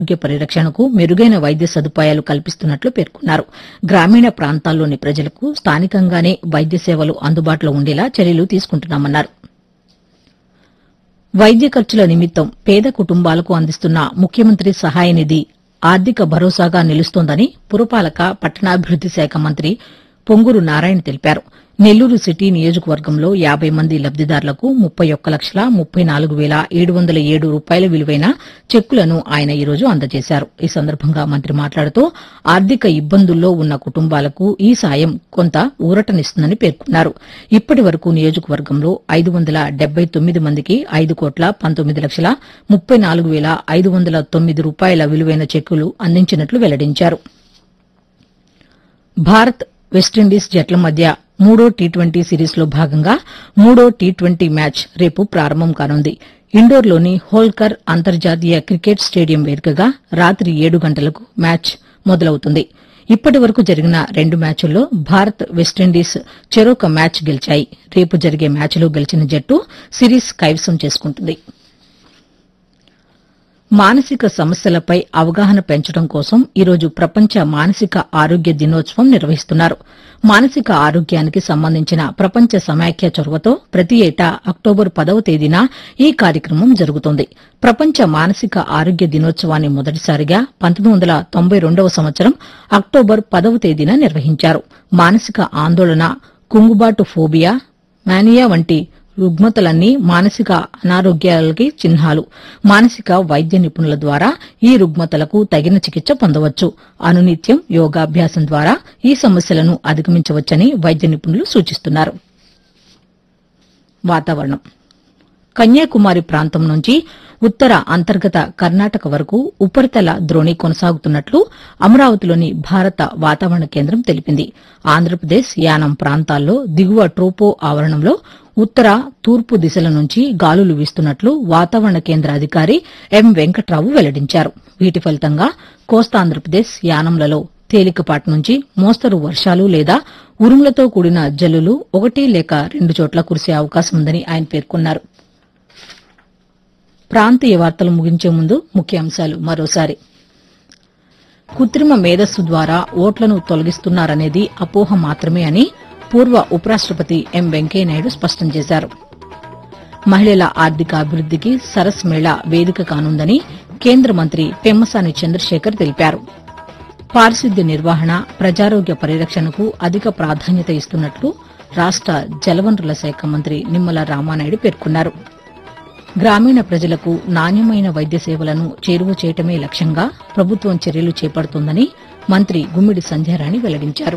ఆరోగ్య పరిరక్షణకు మెరుగైన వైద్య సదుపాయాలు కల్పిస్తున్నట్లు పేర్కొన్నారు గ్రామీణ ప్రాంతాల్లోని ప్రజలకు స్థానికంగానే వైద్య సేవలు అందుబాటులో ఉండేలా చర్యలు తీసుకుంటున్నామన్నారు వైద్య ఖర్చుల నిమిత్తం పేద కుటుంబాలకు అందిస్తున్న ముఖ్యమంత్రి సహాయ నిధి ఆర్థిక భరోసాగా నిలుస్తోందని పురపాలక పట్టణాభివృద్ది శాఖ మంత్రి పొంగూరు నారాయణ తెలిపారు నెల్లూరు సిటీ నియోజకవర్గంలో యాబై మంది లబ్దిదారులకు ముప్పై ఒక్క లక్షల ముప్పై నాలుగు వేల ఏడు వందల ఏడు రూపాయల విలువైన చెక్కులను ఆయన ఈ రోజు అందజేశారు ఈ సందర్భంగా మంత్రి మాట్లాడుతూ ఆర్థిక ఇబ్బందుల్లో ఉన్న కుటుంబాలకు ఈ సాయం కొంత ఊరటనిస్తుందని పేర్కొన్నారు ఇప్పటి వరకు నియోజకవర్గంలో ఐదు వందల డెబ్బై తొమ్మిది మందికి ఐదు కోట్ల పంతొమ్మిది లక్షల ముప్పై నాలుగు వేల ఐదు వందల తొమ్మిది రూపాయల విలువైన చెక్కులు అందించినట్లు వెల్లడించారు భారత్ వెస్టిండీస్ జట్ల మధ్య మూడో టీ ట్వంటీ సిరీస్లో భాగంగా మూడో టీ ట్వంటీ మ్యాచ్ రేపు ప్రారంభం కానుంది ఇండోర్లోని హోల్కర్ అంతర్జాతీయ క్రికెట్ స్టేడియం వేదికగా రాత్రి ఏడు గంటలకు మ్యాచ్ మొదలవుతుంది ఇప్పటి వరకు జరిగిన రెండు మ్యాచుల్లో భారత్ వెస్టిండీస్ చెరొక మ్యాచ్ గెలిచాయి రేపు జరిగే మ్యాచ్లో గెలిచిన జట్టు సిరీస్ కైవసం చేసుకుంటుంది మానసిక సమస్యలపై అవగాహన పెంచడం కోసం ఈరోజు ప్రపంచ మానసిక ఆరోగ్య దినోత్సవం నిర్వహిస్తున్నారు మానసిక ఆరోగ్యానికి సంబంధించిన ప్రపంచ సమాఖ్య చొరవతో ప్రతి ఏటా అక్టోబర్ పదవ తేదీన ఈ కార్యక్రమం జరుగుతోంది ప్రపంచ మానసిక ఆరోగ్య దినోత్సవాన్ని మొదటిసారిగా పంతొమ్మిది వందల తొంభై రెండవ సంవత్సరం అక్టోబర్ పదవ తేదీన నిర్వహించారు మానసిక ఆందోళన కుంగుబాటు ఫోబియా మానియా వంటి రుగ్మతలన్నీ మానసిక అనారోగ్యాలకి చిహ్నాలు మానసిక వైద్య నిపుణుల ద్వారా ఈ రుగ్మతలకు తగిన చికిత్స పొందవచ్చు అనునిత్యం యోగాభ్యాసం ద్వారా ఈ సమస్యలను అధిగమించవచ్చని వైద్య నిపుణులు సూచిస్తున్నారు వాతావరణం కన్యాకుమారి ప్రాంతం నుంచి ఉత్తర అంతర్గత కర్ణాటక వరకు ఉపరితల ద్రోణి కొనసాగుతున్నట్లు అమరావతిలోని భారత వాతావరణ కేంద్రం తెలిపింది ఆంధ్రప్రదేశ్ యానం ప్రాంతాల్లో దిగువ ట్రోపో ఆవరణంలో ఉత్తర తూర్పు దిశల నుంచి గాలులు వీస్తున్నట్లు వాతావరణ కేంద్ర అధికారి ఎం వెంకట్రావు వెల్లడించారు వీటి ఫలితంగా కోస్తాంధ్రప్రదేశ్ యానంలలో తేలికపాటి నుంచి మోస్తరు వర్షాలు లేదా ఉరుములతో కూడిన జల్లులు ఒకటి లేక రెండు చోట్ల కురిసే అవకాశం ఉందని ఆయన పేర్కొన్నారు ప్రాంతీయ వార్తలు ముగించే ముందు ముఖ్యాంశాలు మరోసారి కృత్రిమ మేధస్సు ద్వారా ఓట్లను తొలగిస్తున్నారనేది అపోహ మాత్రమే అని పూర్వ ఉపరాష్టపతి ఎం వెంకయ్యనాయుడు స్పష్టం చేశారు మహిళల ఆర్థిక అభివృద్దికి సరస్ మేళా వేదిక కానుందని కేంద్ర మంత్రి పెమ్మసాని చంద్రశేఖర్ తెలిపారు పారిశుద్ధ్య నిర్వహణ ప్రజారోగ్య పరిరక్షణకు అధిక ప్రాధాన్యత ఇస్తున్నట్లు రాష్ట జలవనరుల శాఖ మంత్రి నిమ్మల రామానాయుడు పేర్కొన్నారు గ్రామీణ ప్రజలకు నాణ్యమైన వైద్య సేవలను చేరువ చేయటమే లక్ష్యంగా ప్రభుత్వం చర్యలు చేపడుతోందని మంత్రి గుమ్మిడి సంధ్యారాణి వెల్లడించారు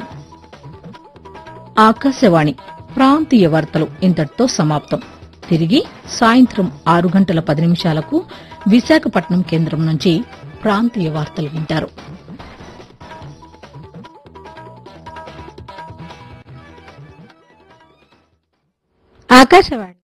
ఆకాశవాణి ప్రాంతీయ వార్తలు ఇంతటితో సమాప్తం తిరిగి సాయంత్రం ఆరు గంటల పది నిమిషాలకు విశాఖపట్నం కేంద్రం నుంచి ప్రాంతీయ వార్తలు వింటారు ఆకాశవాణి